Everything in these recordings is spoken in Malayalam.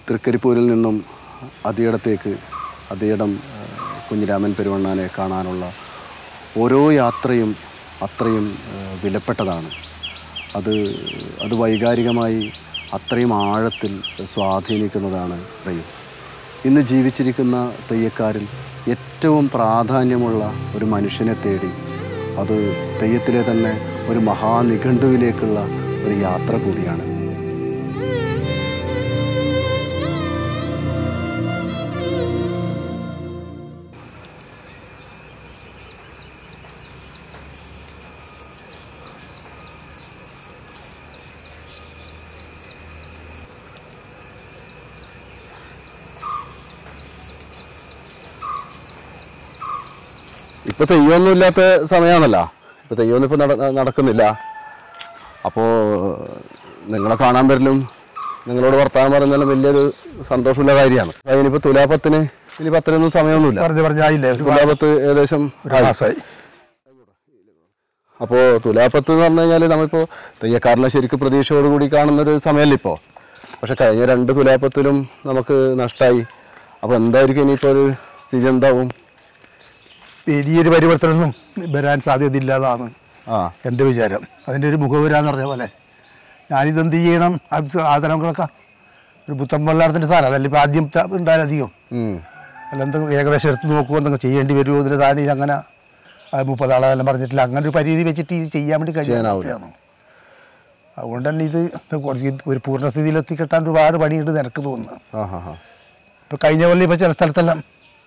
തൃക്കരിപ്പൂരിൽ നിന്നും അതിയിടത്തേക്ക് അതിയിടം ആ, കുഞ്ഞിരാമൻ പെരുവണ്ണാനെ കാണാനുള്ള ഓരോ യാത്രയും അത്രയും ആ, വിലപ്പെട്ടതാണ് അത് അത് വൈകാരികമായി അത്രയും ആഴത്തിൽ സ്വാധീനിക്കുന്നതാണ് തെയ്യം ഇന്ന് ജീവിച്ചിരിക്കുന്ന തെയ്യക്കാരിൽ ഏറ്റവും പ്രാധാന്യമുള്ള ഒരു മനുഷ്യനെ തേടി അത് തെയ്യത്തിലെ തന്നെ ഒരു മഹാനിഘണ്ടുവിലേക്കുള്ള ഒരു യാത്ര കൂടിയാണ് ഇപ്പൊ തെയ്യമൊന്നും ഇല്ലാത്ത സമയമാണല്ലോ ഇപ്പൊ തെയ്യമൊന്നും ഇപ്പൊ നട- നടക്കുന്നില്ല അപ്പോൾ നിങ്ങളെ കാണാൻ വരലും നിങ്ങളോട് വർത്തമാനം പറയുന്നതിലും വലിയൊരു സന്തോഷമുള്ള കാര്യമാണ് അതിനിപ്പോ തുലാപത്തിന് ഇനി പത്തിനൊന്നും സമയമൊന്നുമില്ല പറഞ്ഞു പറഞ്ഞായില്ലേ ഒരു തുലാപത്ത് ഏകദേശം ഒരു മാസമായി അപ്പോൾ തുലാപ്പത്ത് എന്ന് പറഞ്ഞു കഴിഞ്ഞാൽ നമ്മളിപ്പോൾ തെയ്യക്കാരനെ ശരിക്കും പ്രതീക്ഷയോടുകൂടി കാണുന്നൊരു സമയമല്ല ഇപ്പോൾ പക്ഷെ കഴിഞ്ഞ രണ്ട് തുലാപ്പത്തിലും നമുക്ക് നഷ്ടമായി അപ്പോൾ എന്തായിരിക്കും ഇനിയിപ്പോൾ ഒരു സ്ഥിതി എന്താവും വലിയൊരു പരിവർത്തനമൊന്നും വരാൻ സാധ്യതയില്ലാതാണ് ആ എൻ്റെ വിചാരം അതിൻ്റെ ഒരു മുഖവരാന്ന് പറഞ്ഞ പോലെ ഞാനിതെന്ത് ചെയ്യണം അത് സാധനങ്ങളൊക്കെ ഒരു പുത്തൻ വെള്ളാടത്തിൻ്റെ സാധനം അതല്ല ഇപ്പം ആദ്യം ത- ഉണ്ടായാലും അധികം ഉം. അല്ല എന്തെങ്കിലും ഏകദേശം എടുത്ത് നോക്കുമോ എന്തെങ്കിലും ചെയ്യേണ്ടി വരുമോ ഇതിന് താഴെ അങ്ങനെ അത് മുപ്പതാളെല്ലാം പറഞ്ഞിട്ടില്ല അങ്ങനെ ഒരു പരിധി വെച്ചിട്ട് ഇത് ചെയ്യാൻ വേണ്ടി ചെയ്യാനാവില്ല. കഴിയാനാണ് അതുകൊണ്ട് തന്നെ ഇത് കുറച്ച് ഒരു പൂർണ്ണസ്ഥിതിയിൽ എത്തിക്കിട്ടാൻ ഒരുപാട് പണിയുണ്ട് നിനക്ക് തോന്നുന്നു ആ ഹാ ഹാ ഇപ്പോൾ കഴിഞ്ഞ കൊല്ലം ഇപ്പോൾ ചില സ്ഥലത്തെല്ലാം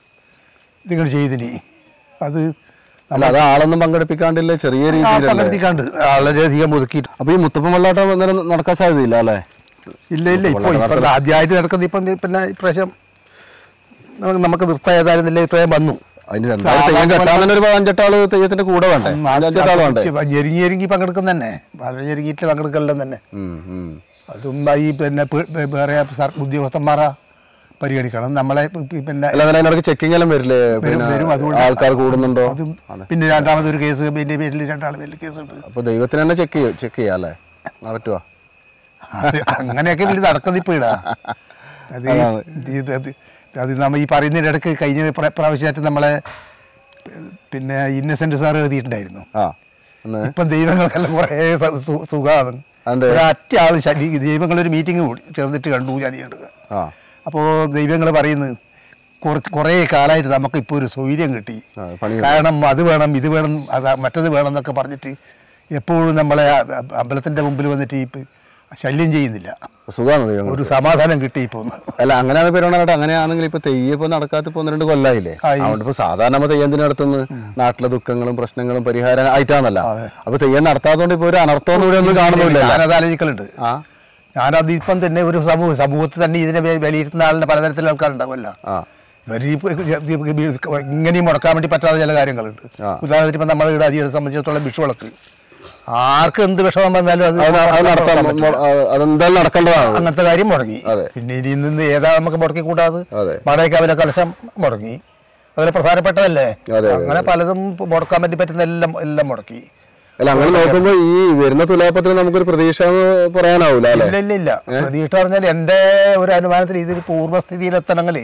നിങ്ങൾ ചെയ്തിനി അത് അല്ല അത് ആളൊന്നും പങ്കെടുപ്പിക്കാണ്ടില്ല ചെറിയ രീതിയിലല്ലേ പങ്കെടുപ്പിക്കാണ്ട് വളരെയധികം ഒതുക്കിയിട്ട് അപ്പൊ ഈ മുത്തപ്പൻ വെള്ളാട്ടം അന്നേരം നടക്കാൻ സാധ്യതയില്ല അല്ലേ ഇല്ല ഇല്ല ഇപ്പോൾ ഇപ്പം ആദ്യമായിട്ട് നടക്കുന്ന ഇപ്പം പിന്നെ ഇപ്രാവശ്യം നമുക്ക് നമുക്ക് നൃത്തം ഏതായിരുന്നില്ല ഇപ്രായം വന്നു അതിന് എന്തായാലും തെയ്യം കെട്ടാൻ തന്നെ ഒരു അഞ്ചെട്ടാള് തെയ്യത്തിന്റെ കൂടെ വേണ്ടേ അഞ്ചെട്ടാള് വേണ്ടേ ഞെരുങ്ങി ഞെരുങ്ങി പങ്കെടുക്കുന്ന തന്നെ വളരെ ഞെരുങ്ങിയിട്ട് പങ്കെടുക്കലെല്ലാം തന്നെ ഉം, ഉം. അതും ഈ പിന്നെ പ്- വേറെ സർ ഉദ്യോഗസ്ഥന്മാരെ പരിഗണിക്കണം നമ്മളെ പി- പിന്നെ അല്ല അങ്ങനെ അതിനിടയ്ക്ക് ചെക്കിംഗ് എല്ലാം വരില്ലേ പിന്നെ വരും, അതുകൊണ്ട് ആൾക്കാർ കൂടുന്നുണ്ടോ അതും പിന്നെ രണ്ടാമതൊരു കേസ് പിന്നെ പേരിൽ രണ്ടാൾ പേരിൽ കേസുണ്ട് അപ്പൊ ദൈവത്തിന് തന്നെ ചെക്ക് ചെയ്യും ചെക്ക് ചെയ്യാം അല്ലേ ആ പറ്റുവാ അത് അങ്ങനെയൊക്കെ വലിയ നടക്കുന്നത് ഇപ്പോൾ ഇടാ അത് ഈ- ഇത് അത് അത് നമ്മൾ ഈ പറയുന്നതിൻ്റെ ഇടയ്ക്ക് കഴിഞ്ഞ പ്ര- പ്രാവശ്യമായിട്ട് നമ്മളെ പിന്നെ ഇന്നസെന്റ് സാർ എഴുതിയിട്ടുണ്ടായിരുന്നു ആ ഒന്ന് ഇപ്പം ദൈവങ്ങൾക്കെല്ലാം കുറേ സുഖമാണ് അതെന്തേ? ഒരൊറ്റ ആൾ ശരി ദൈവങ്ങളൊരു മീറ്റിംഗ് കൂടി ചേർന്നിട്ട് കണ്ടു ഞാൻ ആ അപ്പോൾ ദൈവങ്ങൾ പറയുന്നത് കുറച്ച് കുറേ കാലമായിട്ട് നമുക്ക് ഇപ്പോൾ ഒരു സൗകര്യം കിട്ടി ആ, പണി കിട്ടി. കാരണം അത് വേണം ഇത് വേണം അത് മറ്റത് വേണം എന്നൊക്കെ പറഞ്ഞിട്ട് എപ്പോഴും നമ്മളെ അ- അമ്പലത്തിൻ്റെ മുമ്പിൽ വന്നിട്ട് ഈ പ- ശല്യം ചെയ്യുന്നില്ല സുഖമാണ് ദൈവങ്ങൾ ഒരു സമാധാനം കിട്ടി ഇപ്പോൾ ഒന്ന്. അല്ല അങ്ങനെയാണ് പെരുമാറാട്ടെ അങ്ങനെയാണെങ്കിൽ ഇപ്പൊ തെയ്യം ഇപ്പൊ നടക്കാത്ത ഇപ്പൊ ഒന്ന് രണ്ട് കൊല്ലായില്ലേ ആയി. അതുകൊണ്ട് ഇപ്പൊ സാധാരണ നമ്മ തെയ്യത്തിന് നടത്തുന്നത് നാട്ടിലെ ദുഃഖങ്ങളും പ്രശ്നങ്ങളും പരിഹാരം ആയിട്ടാണല്ലോ അപ്പൊ തെയ്യം നടത്താത്തതുകൊണ്ട് ഇപ്പൊ ഒരു അനർത്ഥമൊന്നും ഇവിടെ ഒന്നും കാണുന്നില്ല ഞാനത് ആലോചിക്കലുണ്ട് ആ ഞാനത് ഇപ്പം തന്നെ ഒരു സമൂഹം സമൂഹത്തിൽ തന്നെ ഇതിനെ വെ- വിലയിരുത്തുന്ന ആളിനെ പലതരത്തിലുള്ള ആൾക്കാരുണ്ടാവുമല്ലോ ആ ഇവർ ഈ പ- ഇങ്ങനെയും മുടക്കാൻ വേണ്ടി പറ്റാത്ത ചില കാര്യങ്ങളുണ്ട് ആ. ഉദാഹരണത്തിന് ഇപ്പം നമ്മുടെ ഇവിടെ അധികം സംബന്ധിച്ചിടത്തോളം വിഷു വിളക്ക് ആർക്ക് എന്ത് വിഷമം വന്നാലും അത് അത് ന- അത് നടത്താൻ മൊ- അത് അതെന്തായാലും നടക്കേണ്ടതാണ് അങ്ങനത്തെ കാര്യം മുടങ്ങി അതെ. പിന്നെ ഇനി നിന്ന് ഏതാ നമുക്ക് മുടക്കി കൂടാതെ അതെ. മടയക്കാവിലെ കലശം മുടങ്ങി അതിൽ പ്രധാനപ്പെട്ടതല്ലേ അതെ, അങ്ങനെ പലതും മുടക്കാൻ വേണ്ടി പറ്റുന്ന എല്ലാം എല്ലാം മുടക്കി അല്ല അങ്ങനെ നോക്കുമ്പോ ഈ വരുന്ന തുലാപ്പത്തിന് നമുക്കൊരു പ്രതീക്ഷ എന്ന് പറയാനാവൂല അല്ലെ ഇല്ല ഇല്ല ഇല്ല പ്രതീക്ഷ പറഞ്ഞാൽ എൻ്റെ ഒരു അനുമാനത്തിൽ ഇതൊരു പൂർവ്വസ്ഥിതിയിലെത്തണമെങ്കിൽ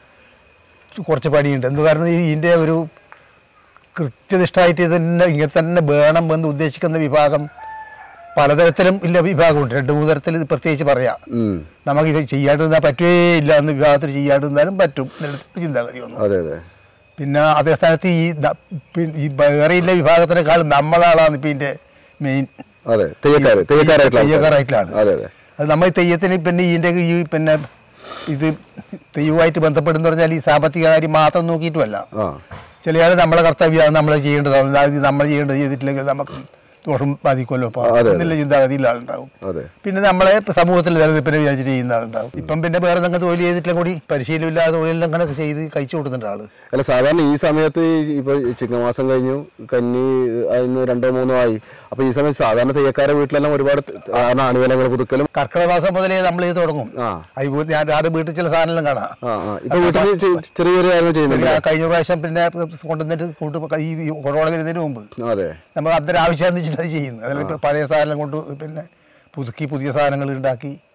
കുറച്ച് പണിയുണ്ട് എന്ത് കാരണം ഈ ഇതിൻ്റെ ഒരു കൃത്യനിഷ്ഠമായിട്ട് ഇതിനെ ഇങ്ങനെ തന്നെ വേണം എന്ന് ഉദ്ദേശിക്കുന്ന വിഭാഗം പലതരത്തിലും ഇല്ല വിഭാഗമുണ്ട് രണ്ട് മൂന്ന് തരത്തിൽ ഇത് പ്രത്യേകിച്ച് പറയാം ഉം നമുക്ക് ഇത് ചെയ്യാണ്ടിരുന്നാൽ പറ്റുകയേ ഇല്ല എന്ന് വിഭാഗത്തിൽ ചെയ്യാണ്ടിരുന്നാലും പറ്റും എന്നൊരു ചിന്താഗതി വന്നു അതെ അതെ പിന്നെ അതേ സ്ഥാനത്ത് ഈ ന- പി- ഈ വേറെയില്ല വിഭാഗത്തിനേക്കാൾ നമ്മളാളാണ് ഇപ്പം ഇതിൻ്റെ മെയിൻ അതെ തെയ്യക്കാര് തെയ്യക്കാരായിട്ടുള്ള ആൾക്കാര്. തെയ്യക്കാരായിട്ടുള്ളതാണ് അതെ അതെ അത് നമ്മൾ ഈ തെയ്യത്തിന് പിന്നെ ഇതിൻ്റെ ഈ പിന്നെ ഇത് തെയ്യവുമായിട്ട് ബന്ധപ്പെടുന്ന പറഞ്ഞാൽ ഈ സാമ്പത്തിക കാര്യം മാത്രം നോക്കിയിട്ടുമല്ല ആ ചില ആൾ നമ്മളെ കർത്തവ്യമാണ് നമ്മൾ ചെയ്യേണ്ടതാണ് അത് നമ്മൾ ചെയ്യേണ്ടത് ചെയ്തിട്ടില്ലെങ്കിൽ നമുക്ക് ദോഷം ബാധിക്കുമല്ലോ അപ്പോൾ അതെ, അതെ. എന്നുള്ള ചിന്താഗതിയിൽ ആളുണ്ടാവും അതെ പിന്നെ നമ്മളെ സമൂഹത്തിൽ നിലനിൽപ്പിനെ വിചാരിച്ചിട്ട് ചെയ്യുന്ന ആളുണ്ടാവും ഇപ്പം പിന്നെ വേറെ എന്തെങ്കിലും തൊഴിൽ ചെയ്തിട്ടില്ല കൂടി പരിശീലനമില്ലാതെ തൊഴിലെല്ലാം അങ്ങനെയൊക്കെ ചെയ്ത് കഴിച്ചു കൊടുക്കുന്നുണ്ട് ആള് അല്ല സാധാരണ ഈ സമയത്ത് ഈ- ഇപ്പൊ ചിങ്ങമാസം കഴിഞ്ഞു കന്നി അതിന് രണ്ടോ മൂന്നോ ആയി അപ്പൊ ഈ സമയത്ത് സാധാരണ തെയ്യക്കാരെ വീട്ടിലെല്ലാം ഒരുപാട് നാണികലങ്ങൾ പുതുക്കലും കർക്കിടക മാസം മുതലേ നമ്മൾ ഇത് തുടങ്ങും ആ അത് ഞാൻ ആരുടെ വീട്ടിൽ ചില സാധനമെല്ലാം കാണാം ആ ആ ഇപ്പൊ വീട്ടിൽ ചെ- ചെറിയ ചെറിയ കാര്യങ്ങൾ ചെയ്യുന്നില്ല പിന്നെ കഴിഞ്ഞ പ്രാവശ്യം പിന്നെ കൊണ്ടുവന്നിട്ട് കൊണ്ട് ഈ കൊറോണ വരുന്നതിന് മുമ്പ് അതെ നമ്മൾ അന്നേരം ആവശ്യം വെച്ചിട്ട് അത് ചെയ്യുന്നത് അതിൽ ഇപ്പം പഴയ സാധനം കൊണ്ട് പിന്നെ പുതുക്കി പുതിയ സാധനങ്ങൾ ഉണ്ടാക്കി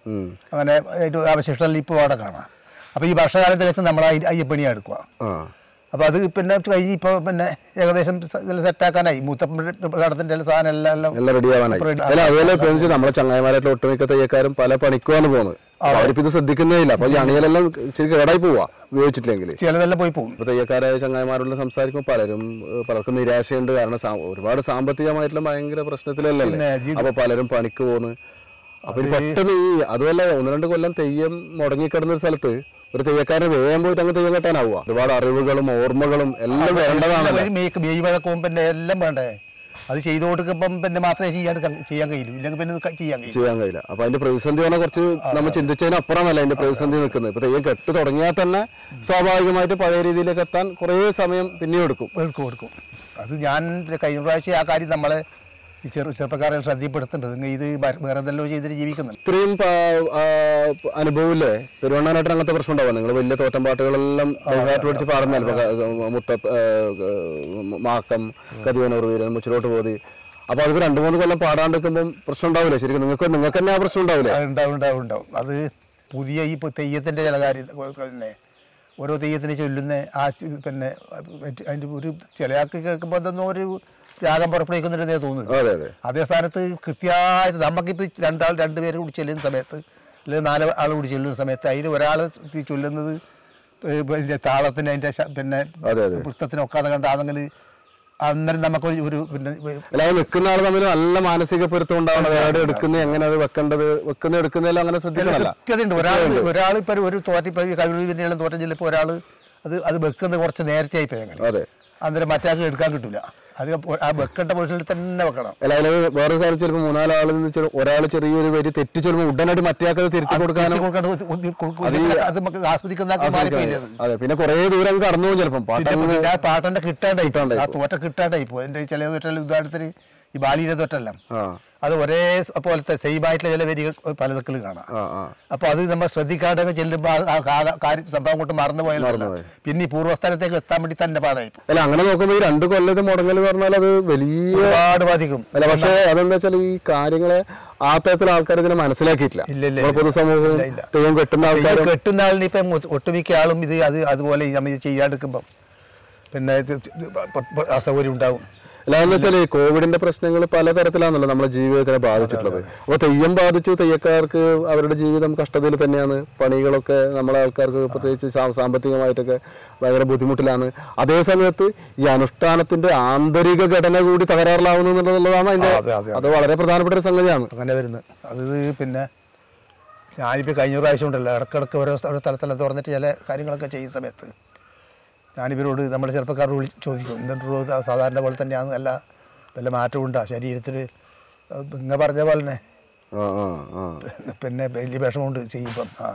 ഉം. അങ്ങനെ ഏറ്റവും അവശിഷ്ടം ഇപ്പോൾ അവിടെ കാണാം അപ്പോൾ ഈ വർഷകാലത്ത് വെച്ച് നമ്മൾ അയ്യപ്പണി എടുക്കുക ആ അപ്പോൾ അത് പിന്നെ കഴിഞ്ഞ് ഇപ്പോൾ പിന്നെ ഏകദേശം സെറ്റാക്കാനായി മൂത്തപ്പൻ്റെ കടത്തിൻ്റെ സാധനം എല്ലാം എല്ലാം എല്ലാം റെഡി ആവാനായി Ready. അല്ല അതുപോലെ ഇപ്പൊ വെച്ചാൽ നമ്മളെ ചങ്ങായിമാരായിട്ടുള്ള ഒട്ടുമിക്ക തയ്യക്കാരും പല പണിക്കുമാണ് പോകുന്നത് അവരിപ്പോ ഇത് ശ്രദ്ധിക്കുന്നേ ഇല്ല അപ്പൊ ഈ അണികളെല്ലാം ഇച്ചിരി കേടായി പോവാ ഉപയോഗിച്ചിട്ടില്ലെങ്കിൽ ചിലതെല്ലാം പോയി പോകും ഇപ്പൊ തയ്യക്കാരായ ചങ്ങായിമാരോട് സംസാരിക്കുമ്പോൾ പലരും ഏഹ്, പലർക്കും നിരാശയുണ്ട് കാരണം സാ- ഒരുപാട് സാമ്പത്തികമായിട്ടുള്ള ഭയങ്കര പ്രശ്നത്തിലല്ലേ പിന്നെ ജീ- അപ്പൊ പലരും പണിക്ക് പോകുന്നു അപ്പൊ ഇനി പെട്ടെന്ന് ഈ അതുമല്ല ഒന്ന് രണ്ട് കൊല്ലം തെയ്യം മുടങ്ങിക്കിടന്ന ഒരു സ്ഥലത്ത് ഒരു തെയ്യക്കാരന് വേഗം പോയിട്ട് അങ്ങ് തെയ്യം കെട്ടാനാവുക ഒരുപാട് അറിവുകളും ഓർമ്മകളും എല്ലാം വരേണ്ടതാണല്ലോ മേക്ക് മെയ് വഴക്കവും പിന്നെ എല്ലാം വേണ്ടേ അത് ചെയ്തു കൊടുക്കുമ്പം പിന്നെ മാത്രമേ ചെയ്യാൻ ചെയ്യാൻ കഴിയൂ ഇല്ലെങ്കിൽ പിന്നെ ഇത് ക- ചെയ്യാൻ കഴിയും ചെയ്യാൻ കഴിയില്ല അപ്പൊ അതിന്റെ പ്രതിസന്ധി പറഞ്ഞാൽ കുറച്ച് നമ്മൾ ചിന്തിച്ചതിന് അപ്പുറമല്ല അതിന്റെ പ്രതിസന്ധി നിൽക്കുന്നത് ഇപ്പൊ തെയ്യം കെട്ട് തുടങ്ങിയാൽ തന്നെ സ്വാഭാവികമായിട്ട് പഴയ രീതിയിലേക്ക് എത്താൻ കുറേ സമയം പിന്നെയും എടുക്കും എടുക്കും എടുക്കും അത് ഞാൻ കഴിഞ്ഞ പ്രാവശ്യം ആ കാര്യം നമ്മളെ ഈ ചെറു ചെറുപ്പക്കാരെ ശ്രദ്ധപ്പെടുത്തേണ്ടത് നിങ്ങൾ ഇത് വേ- വേറെ എന്തെല്ലോ ചെയ്തിട്ട് ജീവിക്കുന്നുണ്ട് ഇത്രയും അനുഭവമില്ലേ പെരുവണ്ണാനായിട്ട് അങ്ങനത്തെ പ്രശ്നം ഉണ്ടാവുക നിങ്ങൾ വലിയ തോറ്റം പാട്ടുകളെല്ലാം ബൈഹാർട്ട് പഠിച്ച് പാടുന്നല്ലോ ഇപ്പൊ ക- മുത്ത ആ, ക- മാക്കം കതിവനൂർ വീരൻ മുച്ചിലോട്ട് പോതി അപ്പൊ അത് രണ്ടു മൂന്ന് കൊല്ലം പാടാണ്ടിരിക്കുമ്പോൾ പ്രശ്നം ഉണ്ടാവില്ലേ ശരിക്കും നിങ്ങൾക്ക് നിങ്ങൾക്ക് തന്നെ ആ പ്രശ്നം ഉണ്ടാവില്ലേ അത് ഉണ്ടാവും ഉണ്ടാവും ഉണ്ടാവും അത് പുതിയ ഈ ഇപ്പൊ തെയ്യത്തിൻ്റെ ചില കാര്യം തന്നെ ഓരോ തെയ്യത്തിന് ചൊല്ലുന്ന ആ ച് പിന്നെ മറ്റ് അതിൻ്റെ ഒരു ചില ആൾക്ക് കേൾക്കുമ്പോൾ അതൊന്നും ഒരു രാഗം പുറപ്പെടുവിക്കുന്നുണ്ടെന്നേ തോന്നുന്നു അതെ അതെ അതേ സ്ഥാനത്ത് കൃത്യമായിട്ട് നമുക്കിപ്പോൾ രണ്ടാൾ രണ്ട് പേര് കൂടി ചെല്ലുന്ന സമയത്ത് അല്ലെങ്കിൽ നാല് ആൾ കൂടി ചെല്ലുന്ന സമയത്ത് അതിൽ ഒരാൾ ചൊല്ലുന്നത് ഏ, പിന്നെ താളത്തിന് അതിൻ്റെ ശ- പിന്നെ അതെ അതെ വൃത്തത്തിന് ഒക്കാതെ കണ്ടാണെങ്കിൽ അന്നേരം നമുക്കൊരു ഒരു പിന്നെ അല്ല അത് നിൽക്കുന്ന ആൾ തമ്മിൽ നല്ല മാനസിക പൊരുത്തം ഉണ്ടാവണം എവിടെ എടുക്കുന്നത് എങ്ങനെ അത് വെക്കേണ്ടത് വെക്കുന്ന എടുക്കുന്നതെല്ലാം അങ്ങനെ ശ്രദ്ധിക്കണല്ല കൃത്യതയുണ്ട് ഒരാൾ ഒരാൾ ഇപ്പോൾ ഒരു തോറ്റ ഇപ്പോൾ കവിളി പിന്നെയുള്ള തോറ്റം ചെല്ലിപ്പോൾ ഒരാൾ അത് അത് വെക്കുന്നത് കുറച്ച് നേരത്തെ ആയി പോയി അങ്ങനെ അതെ അന്നേരം മറ്റാൾക്ക് എടുക്കാൻ കിട്ടില്ല അത് ആ വെക്കേണ്ട പൊസിഷനിൽ തന്നെ വെക്കണം അല്ല അതിൽ വേറെ കാര്യം ചിലപ്പോൾ മൂന്നാലാൾ ഒരാൾ ചെറിയൊരു വരി തെറ്റി ചെല്ലുമ്പോൾ ഉടനടി മറ്റേയാൾക്ക് അത് തിരുത്തി കൊടുക്കാനും ഇത് കൊടുക്കേണ്ട ഒരു- ഒരു- കൊടുക്കും. അത് നമുക്ക് ആസ്വദിക്കുന്ന ആൾക്ക് മാറിപ്പോയില്ലേ അത് അതെ പിന്നെ കുറേ ദൂരം കടന്നു പോകും ചിലപ്പം പിന്നെ പാട്ടങ്ങ് പിന്നെ ആ പാട്ടന്റെ കിട്ടാണ്ടായി കിട്ടാണ്ടായി ആ തോറ്റ കിട്ടാണ്ടായി പോകും എൻ്റെ ചില തോറ്റൽ ഉദാഹരണത്തിന് ഈ ബാലിയിലെ തോറ്റെല്ലാം ആ അത് ഒരേ സ- പോലത്തെ സെയിം ആയിട്ടുള്ള ചില വരികൾ പലതക്കിൽ കാണാം ആ ആ അപ്പൊ അത് നമ്മൾ ശ്രദ്ധിക്കാതെ ചെല്ലുമ്പോൾ ആ കാ- കാര്യം സംഭവം കൊണ്ട് മറന്നു പോയാലോ മറന്നുപോയി. പിന്നെ ഈ പൂർവ്വസ്ഥാനത്തേക്ക് എത്താൻ വേണ്ടി തന്നെ പാടായി പോകും. അല്ല അങ്ങനെ നോക്കുമ്പോൾ ഈ രണ്ട് കൊല്ലത്ത് മുടങ്ങൽ എന്ന് പറഞ്ഞാൽ അത് വലിയ ഒരുപാട് ബാധിക്കും അല്ല പക്ഷേ അതെന്താ വെച്ചാൽ ഈ കാര്യങ്ങളെ ആ തരത്തിൽ ആൾക്കാർ ഇതിനെ മനസ്സിലാക്കിയിട്ടില്ല ഇല്ല, ഇല്ല, നമ്മുടെ പൊതുസമൂഹം ഇല്ല, ഇല്ല. തെയ്യം കെട്ടുന്ന ഈ ആൾക്കാരും കെട്ടുന്ന ആളിന് ഇപ്പം ഒ- ഒട്ടുമിക്ക ആളും ഇത് അത് അതുപോലെ നമ്മൾ ഇത് ചെയ്യാതെടുക്കുമ്പം പിന്നെ ഇത് ഇത് പ- പ- അസൗകര്യം ഉണ്ടാവും അല്ലാന്ന് വെച്ചാൽ ഈ കോവിഡിന്റെ പ്രശ്നങ്ങൾ പലതരത്തിലാണല്ലോ നമ്മുടെ ജീവിതത്തിനെ ബാധിച്ചിട്ടുള്ളത് അപ്പോൾ തെയ്യം ബാധിച്ചു തെയ്യക്കാർക്ക് അവരുടെ ജീവിതം കഷ്ടതയിൽ തന്നെയാണ് പണികളൊക്കെ നമ്മളെ ആൾക്കാർക്ക് പ്രത്യേകിച്ച് സാ- സാമ്പത്തികമായിട്ടൊക്കെ ഭയങ്കര ബുദ്ധിമുട്ടിലാണ് അതേ സമയത്ത് ഈ അനുഷ്ഠാനത്തിന്റെ ആന്തരിക ഘടന കൂടി തകരാറിലാവുന്നു എന്നുള്ളതാണ് അതിന്റെ അതെ, അതെ, അത് വളരെ പ്രധാനപ്പെട്ട ഒരു സംഗതിയാണ് അങ്ങനെ വരുന്നത് അത് പിന്നെ ഞാനിപ്പോൾ കഴിഞ്ഞ പ്രാവശ്യം ഉണ്ടല്ലോ ഇടക്കിടക്ക് ഓരോ സ്ഥ- ഓരോ സ്ഥലത്തെല്ലാം തുറന്നിട്ട് ചില കാര്യങ്ങളൊക്കെ ചെയ്യുന്ന സമയത്ത് ഞാനിവരോട് നമ്മൾ ചെറുപ്പക്കാരോട് വിളി ചോദിക്കും എന്തുണ്ടോ സാധാരണ പോലെ തന്നെയാണ് അല്ല വല്ല മാറ്റമുണ്ടോ ശരീരത്തിൽ നിങ്ങൾ പറഞ്ഞ പോലെ തന്നെ ആ ആ ആ പിന്നെ വലിയ വിഷമമുണ്ട് ചെയ്യുമ്പം ആ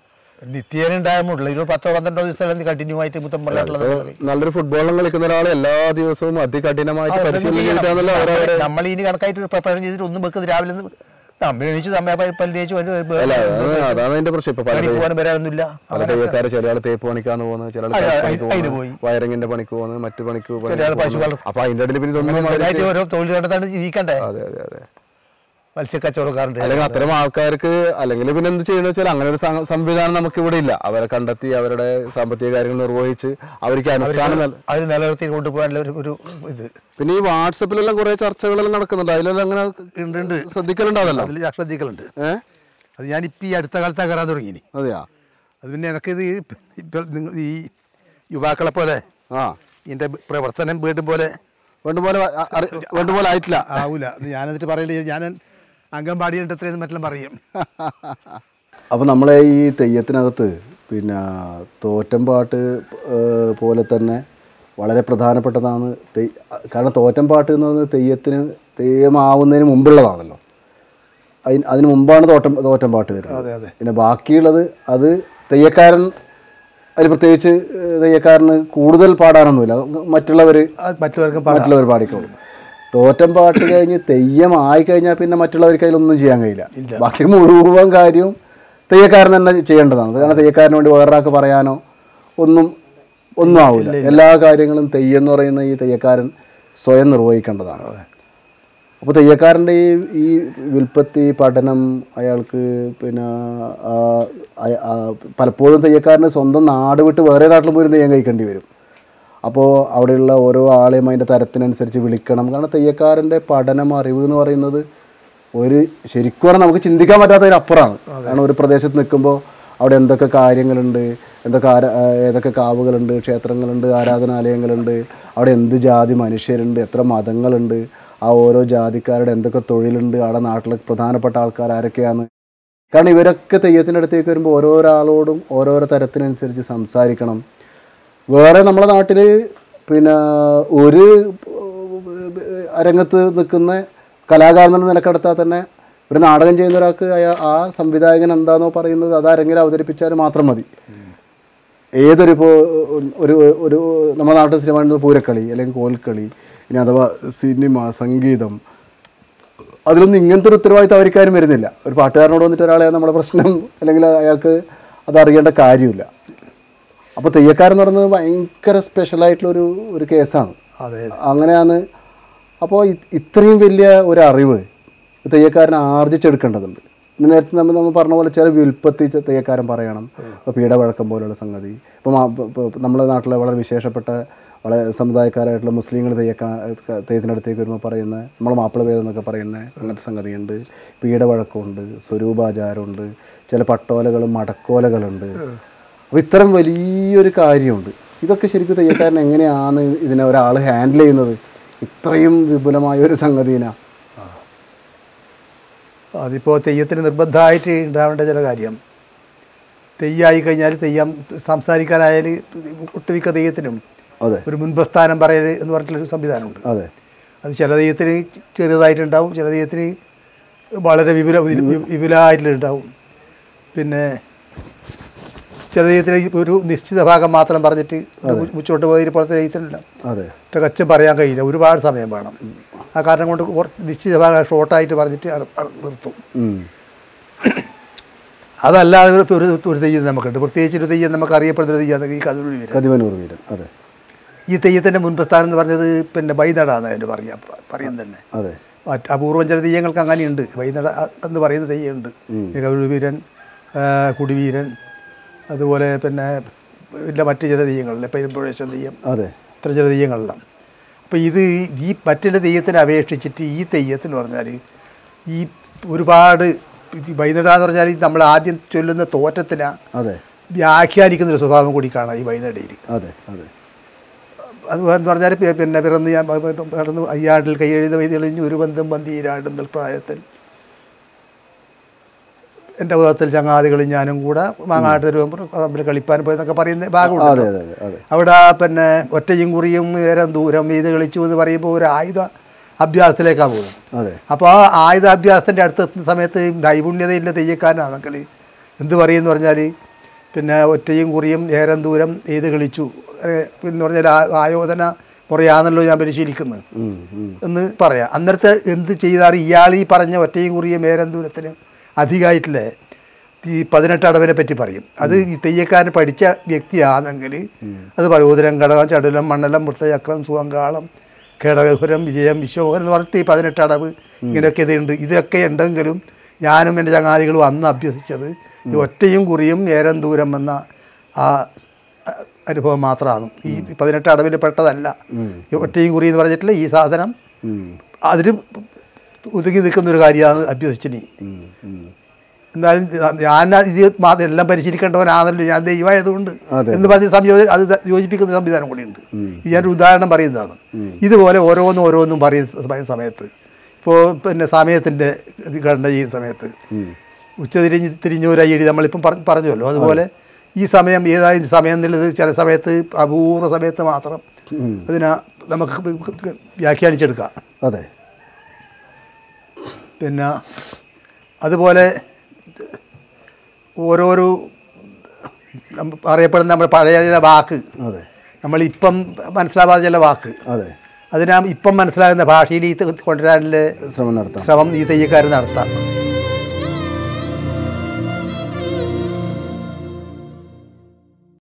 നിത്യേന ഉണ്ടാകുമ്പോഴുള്ള ഒരു പത്തോ പന്ത്രണ്ടോ ദിവസം കണ്ടിന്യൂ ആയിട്ട് മുത്തമ്പള്ളായിട്ടുള്ളത് നല്ലൊരു ഫുട്ബോളിലും കളിക്കുന്ന ഒരാൾ എല്ലാ ദിവസവും അതികഠിനമായിട്ട് പരിശീലനം ചെയ്താണല്ലോ അവരവരെ നമ്മൾ ഇനി കണക്കായിട്ട് പ്രിപ്പയർ ചെയ്തിട്ട് ഒന്നും വെക്കുന്നത് രാവിലെ ഒന്ന് നമ്മൾ എണീച്ച് നമ്മെ പല്ല് തേച്ച് ഒരു അല്ല അതാണ് അതാണ് അതിന്റെ പ്രശ്നം ഇപ്പൊ പല പണിക്ക് പോകാനും വരാനൊന്നുമില്ല പല തെയ്യക്കാര് ചില ആൾ തേപ്പ് പണിക്കാന്ന് പോകുന്നത് ചില ആൾ അതെ, കൈ അതെ, പണിക്ക് അതിന് പോകുന്നത്, പോയി. വയറിങ്ങിന്റെ പണിക്ക് പോകുന്നത് മറ്റു പണിക്ക് പണിക്ക് ചില ആൾ പശു പോകുന്നത്. വളർത്തും. അപ്പൊ അതിന്റെ ഇടയിൽ പിന്നെ ഇതൊന്നും ഇതായിട്ട് ഓരോ തൊഴിൽ കണ്ടെത്താണ് ജീവിക്കണ്ടേ അതെ അതെ അതെ മത്സ്യക്കച്ചവടക്കാരുണ്ട് അല്ലെങ്കിൽ അത്തരം ആൾക്കാർക്ക് അല്ലെങ്കിൽ പിന്നെ എന്ത് ചെയ്യുന്ന വെച്ചാൽ അങ്ങനെ ഒരു സം- സംവിധാനം നമുക്ക് ഇവിടെ ഇല്ല അവരെ കണ്ടെത്തി അവരുടെ സാമ്പത്തിക കാര്യങ്ങൾ നിർവഹിച്ച് അവർക്ക് അനുഷ്ഠാനം നൽ- അത് നിലനിർത്തി കൊണ്ടുപോകാനുള്ള ഒരു ഒരു ഇത് പിന്നെ ഈ വാട്സപ്പിലെല്ലാം കുറെ ചർച്ചകളെല്ലാം നടക്കുന്നുണ്ട് അതിലെല്ലാം അങ്ങനെ ഉണ്ട് ഉണ്ട് ശ്രദ്ധിക്കലുണ്ടാവല്ലോ അതിൽ ഞാൻ ശ്രദ്ധിക്കലുണ്ട് ഏഹ് അത് ഞാനിപ്പോൾ ഈ അടുത്ത കാലത്താണ് കയറാൻ തുടങ്ങി അതെയാ അത് പിന്നെ എനിക്കിത് ഇപ്പോൾ നിങ്ങൾ ഈ യുവാക്കളെ പോലെ ആ ഇതിൻ്റെ പ്രവർത്തനം വീണ്ടും പോലെ വേണ്ട പോലെ അ- അറി- വേണ്ട പോലെ ആയിട്ടില്ല ആവൂല അത് ഞാനെന്നിട്ട് പറയില്ല ഞാൻ അംഗൻവാടിയുടെ എത്രയെന്ന് മറ്റും പറയും അപ്പോൾ നമ്മളെ ഈ തെയ്യത്തിനകത്ത് പിന്നെ തോറ്റംപാട്ട് ഏഹ്, പോലെ തന്നെ വളരെ പ്രധാനപ്പെട്ടതാണ് തെയ് കാരണം തോറ്റംപാട്ട് എന്ന് പറയുന്നത് തെയ്യത്തിന് തെയ്യമാവുന്നതിന് മുമ്പുള്ളതാണല്ലോ അതിന് അതിന് മുമ്പാണ് തോറ്റം തോറ്റംപാട്ട് വരുന്നത് അതെ അതെ പിന്നെ ബാക്കിയുള്ളത് അത് തെയ്യക്കാരൻ അതിൽ പ്രത്യേകിച്ച് ഏഹ്, തെയ്യക്കാരന് കൂടുതൽ പാടാനൊന്നുമില്ല മറ്റുള്ളവർ മറ്റുള്ളവർക്കും മറ്റുള്ളവർ പാടിക്കോളും തോറ്റം പാട്ട് കഴിഞ്ഞ് തെയ്യം ആയി കഴിഞ്ഞാൽ പിന്നെ മറ്റുള്ളവർക്ക് അതിലൊന്നും ചെയ്യാൻ കഴിയില്ല ബാക്കി മുഴുവൻ കാര്യവും തെയ്യക്കാരൻ തന്നെ ചെയ്യേണ്ടതാണ് കാരണം തെയ്യക്കാരന് വേണ്ടി വേറൊരാൾക്ക് പറയാനോ ഒന്നും ഒന്നും ആവില്ല എല്ലാ കാര്യങ്ങളും തെയ്യം എന്ന് പറയുന്ന ഈ തെയ്യക്കാരൻ സ്വയം നിർവഹിക്കേണ്ടതാണ് അപ്പോൾ തെയ്യക്കാരൻ്റെ ഈ ഈ വിൽപ്പത്തി പഠനം അയാൾക്ക് പിന്നെ ആ, അയ- ആ, പലപ്പോഴും തെയ്യക്കാരന് സ്വന്തം നാട് വിട്ട് വേറെ നാട്ടിൽ പോയി തെയ്യം കഴിക്കേണ്ടി വരും അപ്പോൾ അവിടെയുള്ള ഓരോ ആളെയും അതിൻ്റെ തരത്തിനനുസരിച്ച് വിളിക്കണം കാരണം തെയ്യക്കാരൻ്റെ പഠനം അറിവ് എന്ന് പറയുന്നത് ഒരു ശരിക്കും പറഞ്ഞാൽ നമുക്ക് ചിന്തിക്കാൻ പറ്റാത്തതിനപ്പുറമാണ് കാരണം ഒരു പ്രദേശത്ത് നിൽക്കുമ്പോൾ അവിടെ എന്തൊക്കെ കാര്യങ്ങളുണ്ട് എന്തൊക്കെ ആര ആ, ഏതൊക്കെ കാവുകളുണ്ട് ക്ഷേത്രങ്ങളുണ്ട് ആരാധനാലയങ്ങളുണ്ട് അവിടെ എന്ത് ജാതി മനുഷ്യരുണ്ട് എത്ര മതങ്ങളുണ്ട് ആ ഓരോ ജാതിക്കാരുടെ എന്തൊക്കെ തൊഴിലുണ്ട് അവിടെ നാട്ടിലെ പ്രധാനപ്പെട്ട ആൾക്കാർ ആരൊക്കെയാണ് കാരണം ഇവരൊക്കെ തെയ്യത്തിൻ്റെ അടുത്തേക്ക് വരുമ്പോൾ ഓരോരാളോടും ഓരോരോ തരത്തിനനുസരിച്ച് സംസാരിക്കണം വേറെ നമ്മുടെ നാട്ടിൽ പിന്നെ ഒരു അരങ്ങത്ത് നിൽക്കുന്ന കലാകാരൻ എന്ന നിലക്കെടുത്താൽ തന്നെ ഒരു നാടകം ചെയ്യുന്ന ഒരാൾക്ക് അയാൾ ആ സംവിധായകൻ എന്താണോ പറയുന്നത് അത് അരങ്ങിൽ അവതരിപ്പിച്ചാൽ മാത്രം മതി ഏതൊരു ഇപ്പോൾ ഒരു ഒരു നമ്മുടെ നാട്ടിൽ സിനിമ പൂരക്കളി അല്ലെങ്കിൽ കോൽക്കളി ഇനി അഥവാ സിനിമ സംഗീതം അതിലൊന്നും ഇങ്ങനത്തെ ഒരു ഉത്തരവാദിത്തം അവർക്കാരും വരുന്നില്ല ഒരു പാട്ടുകാരനോട് വന്നിട്ട് ഒരാളെ നമ്മുടെ പ്രശ്നം അല്ലെങ്കിൽ അയാൾക്ക് അത് അറിയേണ്ട കാര്യമില്ല അപ്പോൾ തെയ്യക്കാരൻ എന്ന് പറയുന്നത് ഭയങ്കര സ്പെഷ്യലായിട്ടുള്ളൊരു ഒരു കേസാണ് അതെ അങ്ങനെയാണ് അപ്പോൾ ഇ- ഇത്രയും വലിയ ഒരു അറിവ് തെയ്യക്കാരൻ ആർജിച്ചെടുക്കേണ്ടതുണ്ട് ഇന്ന് നേരത്തെ നമ്മൾ നമ്മൾ പറഞ്ഞ പോലെ ചില വിൽപ്പത്തി ചെ- തെയ്യക്കാരൻ പറയണം ഇപ്പോൾ പീഡവഴക്കം പോലുള്ള സംഗതി ഇപ്പോൾ നമ്മുടെ നാട്ടിലെ വളരെ വിശേഷപ്പെട്ട വളരെ സമുദായക്കാരായിട്ടുള്ള മുസ്ലിങ്ങൾ തെയ്യക്കാ തെയ്യത്തിനടുത്തേക്ക് വരുമ്പോൾ പറയുന്ന നമ്മൾ മാപ്പിള ഭേദം എന്നൊക്കെ പറയുന്ന അങ്ങനത്തെ സംഗതിയുണ്ട് പീഡവഴക്കമുണ്ട് സ്വരൂപാചാരമുണ്ട് ചില പട്ടോലകളും മടക്കോലകളുണ്ട് അപ്പോൾ ഇത്തരം വലിയൊരു കാര്യമുണ്ട് ഇതൊക്കെ ശരിക്കും തെയ്യക്കാരൻ എങ്ങനെയാണ് ഇതിനെ ഒരാൾ ഹാൻഡിൽ ചെയ്യുന്നത് ഇത്രയും വിപുലമായ ഒരു സംഗതിനാ അതിപ്പോൾ തെയ്യത്തിന് നിർബന്ധമായിട്ട് ഉണ്ടാവേണ്ട ചില കാര്യം തെയ്യമായി കഴിഞ്ഞാൽ തെയ്യം സംസാരിക്കാനായാൽ ഒട്ടുമിക്ക തെയ്യത്തിനും അതെ ഒരു മുൻപ്രസ്ഥാനം പറയൽ എന്ന് പറഞ്ഞിട്ടുള്ളൊരു സംവിധാനമുണ്ട് അതെ അത് ചില തെയ്യത്തിന് ചെറുതായിട്ടുണ്ടാവും ചില തെയ്യത്തിന് വളരെ വിപുല വിപുലമായിട്ടുണ്ടാവും പിന്നെ ചില തെയ്യത്തിന് ഒരു നിശ്ചിത ഭാഗം മാത്രം പറഞ്ഞിട്ട് മുച്ചോട്ട് പോയി പുറത്തെ തെയ്യത്തിനില്ല അതെ തികച്ചും പറയാൻ കഴിയില്ല ഒരുപാട് സമയം വേണം ആ കാരണം കൊണ്ട് കുറച്ച് നിശ്ചിത ഭാഗം ഷോർട്ടായിട്ട് പറഞ്ഞിട്ട് അട- അട- നിർത്തും ഉം. അതല്ലാതെ ഒരു ഒരു ഒരു തെയ്യം നമുക്കുണ്ട് പ്രത്യേകിച്ച് ഒരു തെയ്യം നമുക്ക് അറിയപ്പെടുന്ന ഒരു തെയ്യം ഈ കതിരൂർ വീരൻ കതിവനൂർ വീരൻ അതെ ഈ തെയ്യത്തിൻ്റെ മുൻപ്രസ്ഥാനം എന്ന് പറഞ്ഞത് പിന്നെ വൈനടാന്ന് അതിന് പറയാം പറയുന്നത് തന്നെ അതെ മറ്റ് അപൂർവം ചില തെയ്യങ്ങൾക്ക് അങ്ങനെയുണ്ട് വൈനട എന്ന് പറയുന്ന തെയ്യമുണ്ട് ഈ കതിരൂർ വീരൻ ആ, കുടിവീരൻ അതുപോലെ പിന്നെ ഇല്ല മറ്റ് ചില തെയ്യങ്ങളിലെ പെരുമ്പുഴേശൻ തെയ്യം അതെ ഇത്ര ചില തെയ്യങ്ങളെല്ലാം അപ്പോൾ ഇത് ഈ മറ്റുള്ള തെയ്യത്തിനെ അപേക്ഷിച്ചിട്ട് ഈ തെയ്യത്തിന് പറഞ്ഞാൽ ഈ ഒരുപാട് ഈ വൈനട എന്ന് പറഞ്ഞാൽ നമ്മൾ ആദ്യം ചൊല്ലുന്ന തോറ്റത്തിനെ അതെ വ്യാഖ്യാനിക്കുന്ന ഒരു സ്വഭാവം കൂടി കാണാം ഈ വൈനടയിൽ അതെ അതെ അത് എന്ന് പറഞ്ഞാൽ പി- പിന്നെ പിറന്ന് ഞാൻ പിറന്ന് അയ്യാണ്ടിൽ കൈയെഴുത വൈതെളിഞ്ഞു ഒരു ബന്ധം ബന്ധിയിലാടുന്ന പ്രായത്തിൽ എൻ്റെ ഉദത്തിൽ ചങ്ങാതികളും ഞാനും കൂടെ മാങ്ങാട്ട് പറമ്പിൽ കളിപ്പാൻ പോയെന്നൊക്കെ പറയുന്ന ഭാഗമുണ്ട് അതെ അതെ അതെ അതെ അവിടെ പിന്നെ ഒറ്റയും കുറിയും നേരം ദൂരം ഇത് കളിച്ചു എന്ന് പറയുമ്പോൾ ഒരു ആയുധ അഭ്യാസത്തിലേക്കാണ് പോകുന്നത് അതെ അപ്പോൾ ആ ആയുധാഭ്യാസത്തിൻ്റെ അടുത്ത് എത്തുന്ന സമയത്ത് നൈപുണ്യതയില്ല തെയ്യക്കാരനാണെങ്കിൽ എന്ത് പറയുമെന്ന് പറഞ്ഞാൽ പിന്നെ ഒറ്റയും കുറിയും ഏരം ദൂരം ഏത് കളിച്ചു ഏ, എന്ന് പറഞ്ഞാൽ ആ- ആയോധന മുറയാണല്ലോ ഞാൻ പരിശീലിക്കുന്നത് ഉം, ഉം. എന്ന് പറയാം അന്നേരത്തെ എന്ത് ചെയ്താൽ ഇയാൾ ഈ പറഞ്ഞ ഒറ്റയും കുറിയും ഏരം ദൂരത്തിന് അധികമായിട്ടില്ലേ ഈ പതിനെട്ട് അടവിനെ പറ്റി പറയും അത് ഈ തെയ്യക്കാരൻ പഠിച്ച വ്യക്തിയാണെങ്കിൽ അത് പറയും ഉദരം ഘടകം ചടുലം മണ്ഡലം വൃത്തചക്രം സുവങ്കാളം ഘടകപുരം വിജയം വിശ്വമോഹൻ എന്ന് പറഞ്ഞിട്ട് ഈ പതിനെട്ട് അടവ് ഇങ്ങനെയൊക്കെ ഇതുണ്ട് ഇതൊക്കെ ഉണ്ടെങ്കിലും ഞാനും എൻ്റെ ചങ്ങാതികളും അന്ന് അഭ്യസിച്ചത് ഈ ഒറ്റയും കുറിയും ഏരം ദൂരം എന്ന ആ അ- അനുഭവം മാത്രമാണ് ഈ പതിനെട്ട് അടവിൽ പെട്ടതല്ല ഈ ഒറ്റയും കുറി എന്ന് പറഞ്ഞിട്ടുള്ള ഈ സാധനം ഉം, അതിന് ഒതുങ്ങി നിൽക്കുന്ന ഒരു കാര്യമാണ് അഭ്യസിച്ചിനി ഉം, ഉം. എന്നാലും ഞാൻ ഇത് മാത്രം എല്ലാം പരിശീലിക്കേണ്ടവനാണല്ലോ ഞാൻ ദൈവമായതുകൊണ്ട് അതെ. എന്ന് പറഞ്ഞ് സംയോജന അത് ത- യോജിപ്പിക്കുന്ന സംവിധാനം കൂടിയുണ്ട് ഇത് ഞാനൊരു ഉദാഹരണം പറയുന്നതാണ് ഇതുപോലെ ഓരോന്നും ഓരോന്നും പറയുന്ന സമയ- സമയത്ത് ഇപ്പോൾ പിന്നെ സമയത്തിൻ്റെ ഘടന ചെയ്യുന്ന സമയത്ത് ഉച്ചതിരിഞ്ഞ് തിരിഞ്ഞൂരയ്യടി നമ്മളിപ്പം പറ- പറഞ്ഞല്ലോ അതുപോലെ ഈ സമയം ഏതായാലും സമയം എന്നുള്ളത് ചില സമയത്ത് അപൂർവ സമയത്ത് മാത്രം അതിനെ നമുക്ക് വ്യാഖ്യാനിച്ചെടുക്കാം അതെ പിന്നെ അതുപോലെ ഓരോരോ നമ്മ- അറിയപ്പെടുന്ന നമ്മുടെ പഴയ ചില വാക്ക് അതെ നമ്മളിപ്പം മനസ്സിലാവാത്ത ചില വാക്ക് അതെ അതിനാ ഇപ്പം മനസ്സിലാകുന്ന ഭാഷയിൽ ഈ ത- കൊണ്ടുവരാനുള്ള ശ്രമം നടത്താം ശ്രമം ഈ തെയ്യക്കാർ നടത്താം